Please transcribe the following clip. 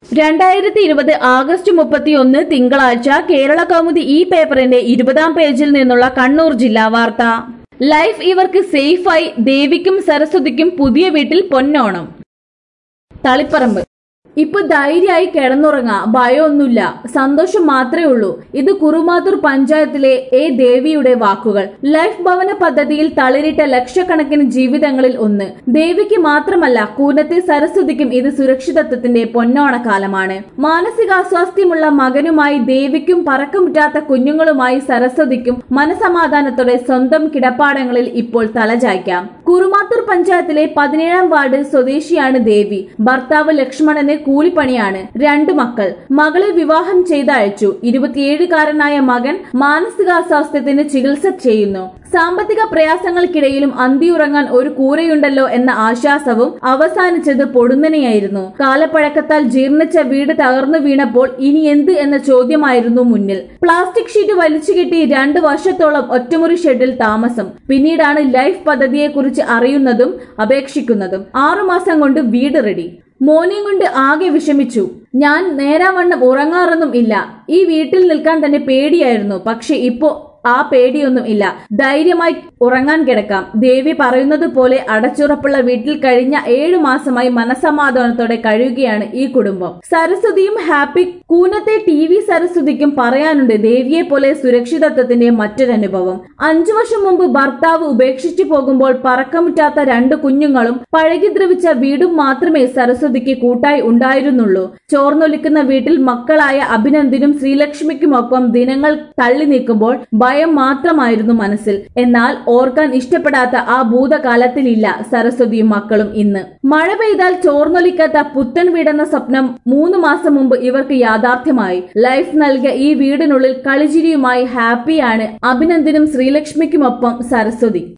രണ്ടായിരത്തി ഇരുപത് ആഗസ്റ്റ് മുപ്പത്തിയൊന്ന് തിങ്കളാഴ്ച കേരള കൗമുദി ഈ പേപ്പറിന്റെ ഇരുപതാം പേജിൽ നിന്നുള്ള കണ്ണൂർ ജില്ലാ വാർത്ത ലൈഫ് ഇവർക്ക് സേഫായി ദേവിക്കും സരസ്വതിക്കും പുതിയ വീട്ടിൽ പൊന്നോണം തളിപ്പറമ്പ് ഇപ്പൊ ധൈര്യമായി കിടന്നുറങ്ങാ ഭയമൊന്നുമില്ല സന്തോഷം മാത്രമേ ഉള്ളൂ ഇത് കുറുമാത്തൂർ പഞ്ചായത്തിലെ എ ദേവിയുടെ വാക്കുകൾ ലൈഫ് ഭവന പദ്ധതിയിൽ തളിരിട്ട ലക്ഷക്കണക്കിന് ജീവിതങ്ങളിൽ ഒന്ന് ദേവിക്ക് മാത്രമല്ല കൂനത്തെ സരസ്വതിക്കും ഇത് സുരക്ഷിതത്വത്തിന്റെ പൊന്നോണക്കാലമാണ് മാനസികാസ്വാസ്ഥ്യമുള്ള മകനുമായി ദേവിക്കും പറക്കമുറ്റാത്ത കുഞ്ഞുങ്ങളുമായി സരസ്വതിക്കും മനസമാധാനത്തോടെ സ്വന്തം കിടപ്പാടങ്ങളിൽ ഇപ്പോൾ തലചായ്ക്കാം കുറുമാത്തൂർ പഞ്ചായത്തിലെ പതിനേഴാം വാർഡ് സ്വദേശിയാണ് ദേവി ഭർത്താവ് ലക്ഷ്മണന് കൂലിപ്പണിയാണ് രണ്ടു മക്കൾ മകളെ വിവാഹം ചെയ്തയച്ചു ഇരുപത്തിയേഴുകാരനായ മകൻ മാനസികാസ്വാസ്ഥ്യത്തിന് ചികിത്സ ചെയ്യുന്നു സാമ്പത്തിക പ്രയാസങ്ങൾക്കിടയിലും അന്തിയുറങ്ങാൻ ഒരു കൂരയുണ്ടല്ലോ എന്ന ആശ്വാസവും അവസാനിച്ചത് പൊടുന്നനെയായിരുന്നു കാലപ്പഴക്കത്താൽ ജീർണിച്ച വീട് തകർന്നു വീണപ്പോൾ ഇനി എന്ത് എന്ന ചോദ്യമായിരുന്നു മുന്നിൽ പ്ലാസ്റ്റിക് ഷീറ്റ് വലിച്ചു കെട്ടി രണ്ടു വർഷത്തോളം ഒറ്റമുറി ഷെഡിൽ താമസം പിന്നീടാണ് ലൈഫ് പദ്ധതിയെക്കുറിച്ച് അറിയുന്നതും അപേക്ഷിക്കുന്നതും ആറുമാസം കൊണ്ട് വീട് റെഡി മോനെയും കൊണ്ട് ആകെ വിഷമിച്ചു ഞാൻ നേരാവണ്ണം ഉറങ്ങാറൊന്നും ഇല്ല ഈ വീട്ടിൽ നിൽക്കാൻ തന്നെ പേടിയായിരുന്നു പക്ഷെ ഇപ്പോ ആ പേടിയൊന്നും ഇല്ല ധൈര്യമായി ഉറങ്ങാൻ കിടക്കാം ദേവി പറയുന്നത് പോലെ അടച്ചുറപ്പുള്ള വീട്ടിൽ കഴിഞ്ഞ ഏഴു മാസമായി മനസമാധാനത്തോടെ കഴിയുകയാണ് ഈ കുടുംബം സരസ്വതിയും ഹാപ്പി കൂനത്തെ ടി വി സരസ്വതിക്കും പറയാനുണ്ട് ദേവിയെ പോലെ സുരക്ഷിതത്വത്തിന്റെ മറ്റൊരനുഭവം അഞ്ചു വർഷം മുമ്പ് ഭർത്താവ് ഉപേക്ഷിച്ചു പോകുമ്പോൾ പറക്കമുറ്റാത്ത രണ്ട് കുഞ്ഞുങ്ങളും പഴകി ദ്രവിച്ച വീടും മാത്രമേ സരസ്വതിക്ക് കൂട്ടായി ഉണ്ടായിരുന്നുള്ളൂ ചോർന്നൊലിക്കുന്ന വീട്ടിൽ മക്കളായ അഭിനന്ദിനും ശ്രീലക്ഷ്മിക്കുമൊപ്പം ദിനങ്ങൾ തള്ളി നീക്കുമ്പോൾ ഭയം മാത്രമായിരുന്നു മനസ്സിൽ എന്നാൽ ഓർക്കാൻ ഇഷ്ടപ്പെടാത്ത ആ ഭൂതകാലത്തിലില്ല സരസ്വതിയും മക്കളും ഇന്ന് മഴ പെയ്താൽ ചോർന്നൊലിക്കാത്ത പുത്തൻ വീടെന്ന സ്വപ്നം മൂന്ന് മാസം മുമ്പ് ഇവർക്ക് യാഥാർത്ഥ്യമായി ലൈഫ് നൽകിയ ഈ വീടിനുള്ളിൽ കളിചിരിയുമായി ഹാപ്പിയാണ് അഭിനന്ദിനും ശ്രീലക്ഷ്മിക്കുമൊപ്പം സരസ്വതി